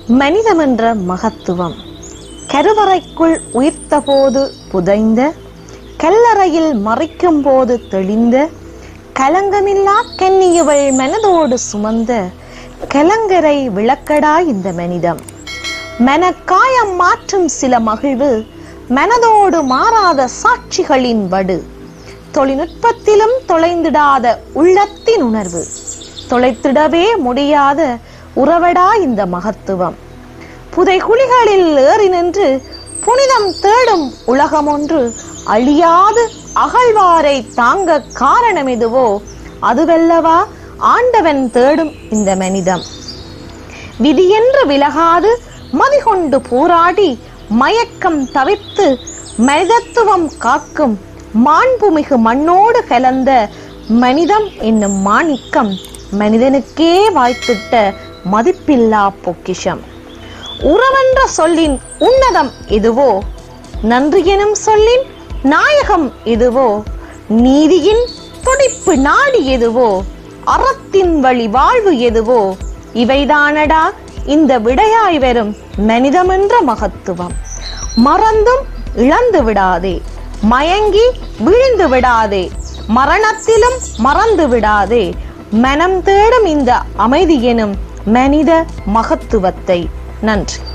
மனிதமென்ற மகத்துவம் கருவறைக்குள் உயிர்த்த போது புதைந்த கல்லறையில் மறைக்கும் போது தெளிந்த கலங்கமில்லா கன்னியவள் மனதோடு சுமந்த கலங்கரை விளக்கடா இந்த மனிதம் மனக்காயம் மாற்றும் சில மகிழ்வு மனதோடு மாறாத சாட்சிகளின் வடு தொழில்நுட்பத்திலும் தொலைந்திடாத உள்ளத்தின் உணர்வு தொலைத்திடவே முடியாத உறவடா இந்த மகத்துவம் புதைகுழிகளில் ஏறி நின்று புனிதம் தேடும் உலகம் ஒன்று அழியாது அகழ்வாரை தாங்க காரணம் எதுவோ அதுவல்லவா ஆண்டவன் தேடும் இந்த மனிதம் விதியென்று விலகாது மதிகொண்டு போராடி மயக்கம் தவிர்த்து மனிதத்துவம் காக்கும் மாண்புமிகு மண்ணோடு கலந்த மனிதம் என்னும் மாணிக்கம் மனிதனுக்கே வாய்த்திட்ட மதிப்பில்லா பொக்கிஷம் உறவென்ற சொல்லின் உன்னதம் எதுவோ நன்றி எனும் சொல்லின் நாயகம் எதுவோ நீதியின் துடிப்பு நாடி எதுவோ அறத்தின் வழி வாழ்வு எதுவோ இவைதானடா இந்த விடையாய் வரும் மனிதமென்ற மகத்துவம் மறந்தும் இழந்து விடாதே மயங்கி வீழ்ந்து விடாதே மரணத்திலும் மறந்து விடாதே மனம் தேடும் இந்த அமைதி எனும் மனித மகத்துவத்தை நன்றி